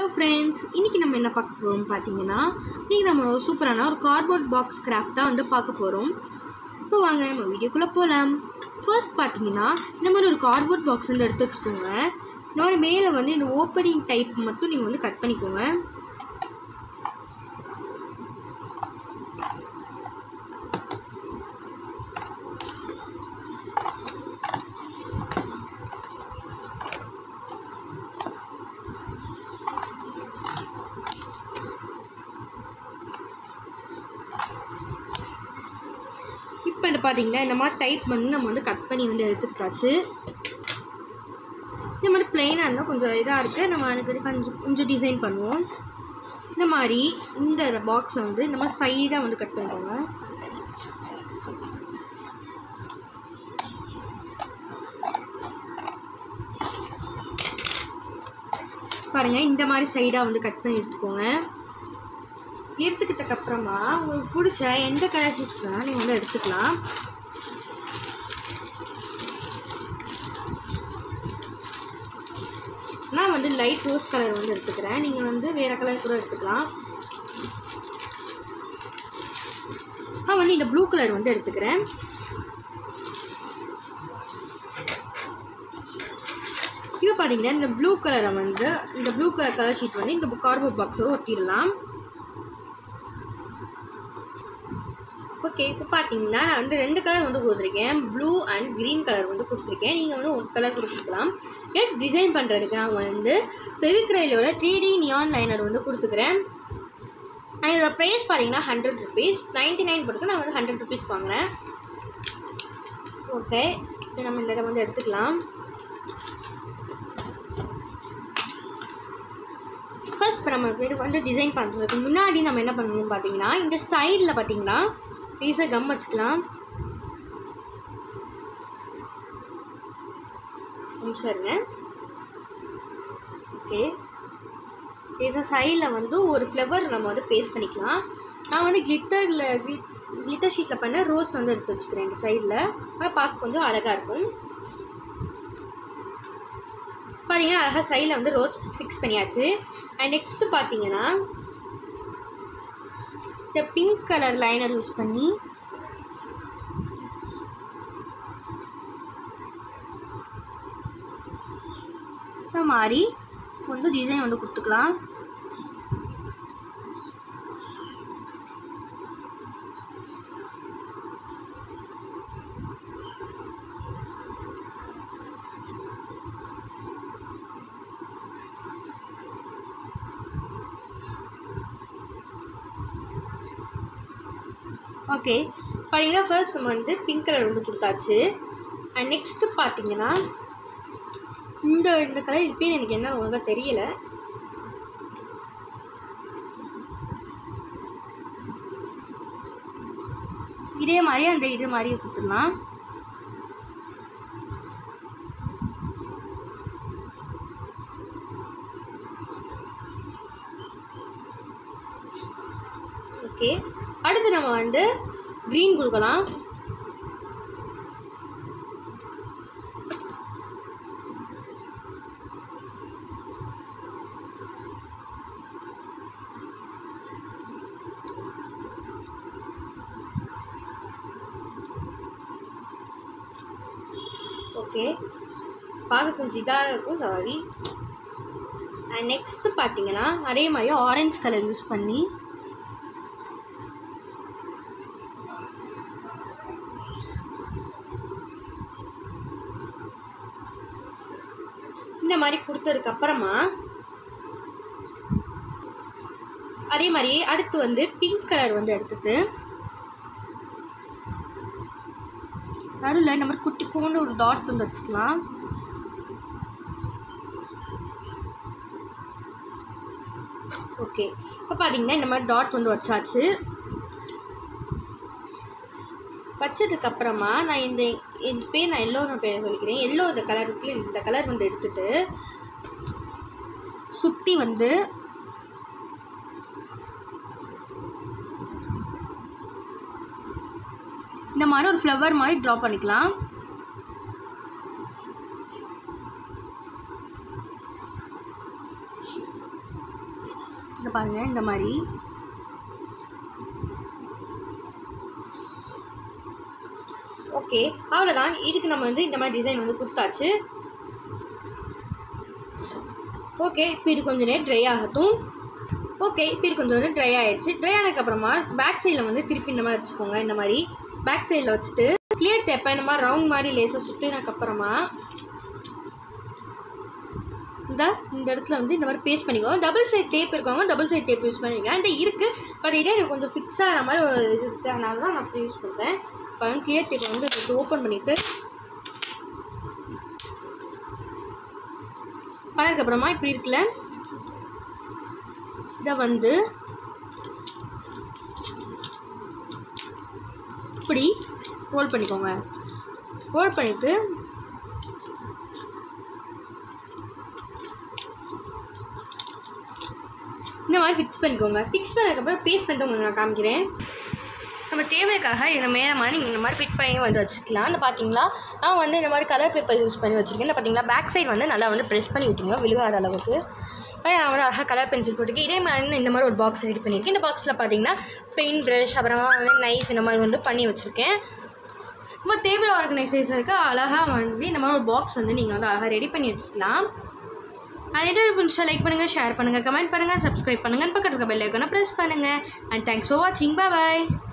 friends இன்றைக்கி நம்ம என்ன பார்க்க போகிறோம் பார்த்தீங்கன்னா இன்றைக்கி நம்ம ஒரு சூப்பரான ஒரு கார்ட்போர்ட் பாக்ஸ் கிராஃப்ட் தான் வந்து பார்க்க போகிறோம் இப்போ வாங்க நம்ம வீடியோக்குள்ளே போகலாம் ஃபர்ஸ்ட் பார்த்தீங்கன்னா இந்த மாதிரி ஒரு கார்ட்போர்ட் பாக்ஸ் வந்து எடுத்து வச்சுக்கோங்க இந்த மாதிரி மேலே வந்து இந்த ஓப்பனிங் டைப் மட்டும் நீங்கள் வந்து கட் பண்ணிக்கோங்க இப்போ இந்த பார்த்தீங்கன்னா இந்த மாதிரி டைப் வந்து நம்ம வந்து கட் பண்ணி வந்து எடுத்துக்கிட்டாச்சு இந்த மாதிரி பிளெயினாக இருந்தால் கொஞ்சம் இதாக இருக்குது நம்ம அதுக்கு வந்து கொஞ்சம் கொஞ்சம் டிசைன் பண்ணுவோம் இந்த மாதிரி இந்த பாக்ஸை வந்து இந்த மாதிரி சைடாக வந்து கட் பண்ணிக்கோங்க பாருங்கள் இந்த மாதிரி சைடாக வந்து கட் பண்ணி எடுத்துக்கோங்க எடுத்துக்கிட்டக்கு அப்புறமா உங்களுக்கு பிடிச்ச எந்த கலர் ஷீட்ஸ் வேணால் நீங்கள் வந்து எடுத்துக்கலாம் நான் வந்து லைட் ரோஸ் கலர் வந்து எடுத்துக்கிறேன் நீங்கள் வந்து வேறு கலர் கூட எடுத்துக்கலாம் நான் வந்து இந்த ப்ளூ கலர் வந்து எடுத்துக்கிறேன் இப்போ பார்த்தீங்கன்னா இந்த ப்ளூ கலரை வந்து இந்த ப்ளூ கலர் கலர் ஷீட் வந்து இந்த கார்போர்ட் பாக்ஸோடு ஒட்டிடலாம் ஓகே இப்போ பார்த்தீங்கன்னா நான் வந்து ரெண்டு கலர் வந்து கொடுத்துருக்கேன் ப்ளூ அண்ட் க்ரீன் கலர் வந்து கொடுத்துருக்கேன் நீங்கள் வந்து ஒரு கலர் கொடுத்துருக்கலாம் நெக்ஸ்ட் டிசைன் பண்ணுறதுக்கு நான் வந்து ஃபெவிக்ரைலோட த்ரீ டி நியான் லைனர் வந்து கொடுத்துக்கிறேன் இதோட ப்ரைஸ் பார்த்தீங்கன்னா ஹண்ட்ரட் ருபீஸ் நைன்ட்டி நைன் போட்டுக்கு நான் வந்து ஹண்ட்ரட் ருபீஸ் வாங்குறேன் ஓகே இப்போ நம்ம இந்த இதை வந்து எடுத்துக்கலாம் ஃபர்ஸ்ட் இப்போ நம்ம இது வந்து டிசைன் பண்ணுறதுக்கு முன்னாடி நம்ம என்ன பண்ணணும் பார்த்தீங்கன்னா இந்த சைடில் பார்த்தீங்கன்னா ஈஸியாக கம் வச்சுக்கலாம் சரிங்க ஓகே ஈஸியாக சைடில் வந்து ஒரு ஃப்ளவர் நம்ம வந்து பேஸ்ட் பண்ணிக்கலாம் நான் வந்து கிளிட்டரில் கிளிட்டர் ஷீட்டில் பண்ண ரோஸ் வந்து எடுத்து வச்சுக்கிறேன் இந்த சைடில் ஆனால் பார்க்க கொஞ்சம் அழகாக இருக்கும் பார்த்தீங்கன்னா அழகாக சைடில் வந்து ரோஸ் ஃபிக்ஸ் பண்ணியாச்சு அண்ட் நெக்ஸ்ட்டு பார்த்தீங்கன்னா இந்த பிங்க் கலர் லைனர் யூஸ் பண்ணி இந்த மாதிரி கொஞ்சம் டிசைன் வந்து கொடுத்துக்கலாம் ஓகே பார்த்தீங்கன்னா ஃபர்ஸ்ட் நம்ம வந்து பிங்க் கலர் வந்து கொடுத்தாச்சு அண்ட் நெக்ஸ்ட்டு பார்த்தீங்கன்னா இந்த இந்த கலர் இப்போயே எனக்கு என்ன ஒழுங்காக தெரியல இதே மாதிரி அந்த இது மாதிரி கொடுத்துடலாம் ஓகே அடுத்து நம்ம வந்து க்ரீன் கொடுக்கலாம் ஓகே பார்க்க கொஞ்சம் இதாக இருக்கும் சாரி அண்ட் நெக்ஸ்ட்டு பார்த்தீங்கன்னா அதே மாதிரி ஆரஞ்சு கலர் யூஸ் பண்ணி இந்த மாதிரி கொடுத்ததுக்கு அப்புறமா அதே மாதிரி அடுத்து வந்து பிங்க் கலர் வந்து எடுத்துட்டு நடுவில் இந்த மாதிரி குட்டி கோண்டு ஒரு டாட் வந்து வச்சுக்கலாம் ஓகே இப்போ பார்த்தீங்கன்னா இந்த மாதிரி டாட் வந்து வச்சாச்சு வச்சதுக்கு அப்புறமா நான் இந்த இந்த பேர் நான் எல்லோன்னு பேர் சொல்லிக்கிறேன் எல்லோ இந்த கலருக்கு இந்த கலர் வந்து எடுத்துட்டு சுற்றி வந்து இந்த மாதிரி ஒரு ஃப்ளவர் மாதிரி ட்ரா பண்ணிக்கலாம் இந்த பாருங்கள் இந்த மாதிரி ஓகே அவ்வளோதான் இதுக்கு நம்ம வந்து இந்த மாதிரி டிசைன் வந்து கொடுத்தாச்சு ஓகே இப்போ இது கொஞ்சம் நேரம் ட்ரை ஆகட்டும் ஓகே இப்போ இது கொஞ்சம் நேரம் ட்ரை ஆயிடுச்சு ட்ரை ஆனதுக்கப்புறமா பேக் சைடில் வந்து திருப்பி இந்த மாதிரி வச்சுக்கோங்க இந்த மாதிரி பேக் சைடில் வச்சுட்டு கிளியர் டேப்பை இந்த மாதிரி ரவுண்ட் மாதிரி லேசாக சுற்றினதுக்கப்புறமா இந்த இந்த இடத்துல வந்து இந்த மாதிரி பேஸ்ட் பண்ணிக்கோங்க டபுள் சைட் டேப் இருக்கவங்க டபுள் சைட் டேப் யூஸ் பண்ணிக்கங்க இந்த இருக்குது பட் இதே எனக்கு கொஞ்சம் ஃபிக்ஸ் ஆகிற மாதிரி ஒரு இது இருக்குது அதனால தான் நான் அப்படி யூஸ் பண்ணுறேன் இப்போ வந்து கிளியர் டேப்பை வந்து ஓப்பன் பண்ணிவிட்டு பண்ணதுக்கப்புறமா இப்படி இருக்குல்ல இதை வந்து இப்படி ரோல் பண்ணிக்கோங்க ரோல் பண்ணிவிட்டு இந்த மாதிரி ஃபிக்ஸ் பண்ணிக்கோங்க ஃபிக்ஸ் பண்ணதுக்கப்புறம் பேஸ்ட் பண்ணிட்டு உங்களுக்கு நான் காமிக்கிறேன் நம்ம தேவைக்காக இதை மேலே மாதிரி நீங்கள் இந்த மாதிரி ஃபிட் பண்ணி வந்து வச்சுக்கலாம் இந்த பார்த்தீங்களா நான் வந்து இந்த மாதிரி கலர் பேப்பர் யூஸ் பண்ணி வச்சுருக்கேன் இந்த பார்த்தீங்களா பேக் சைடு வந்து நல்லா வந்து ப்ரெஸ் பண்ணி விட்டுருங்க விழுகாத அளவுக்கு அஹ் நான் வந்து அழகாக கலர் பென்சில் போட்டிருக்கேன் இதே மாதிரி இந்த மாதிரி ஒரு பாக்ஸ் ரெடி பண்ணியிருக்கேன் இந்த பாக்ஸில் பார்த்தீங்கன்னா பெயிண்ட் ப்ரஷ் அப்புறமா வந்து நைஃப் இந்த மாதிரி வந்து பண்ணி வச்சுருக்கேன் நம்ம டேபிள் ஆர்கனைசேஷனுக்கு அழகாக வந்து இந்த மாதிரி ஒரு பாக்ஸ் வந்து நீங்கள் வந்து அழகாக ரெடி பண்ணி வச்சுக்கலாம் அது பிடிச்சா லைக் பண்ணுங்கள் ஷேர் பண்ணுங்கள் கமெண்ட் பண்ணுங்கள் சப்ஸ்கிரைப் பண்ணுங்கள் பக்கத்துக்கு பெல் ஐக்கானை ப்ரெஸ் பண்ணுங்கள் அண்ட் தேங்க்ஸ் ஃபார் வாட்சிங் பாய்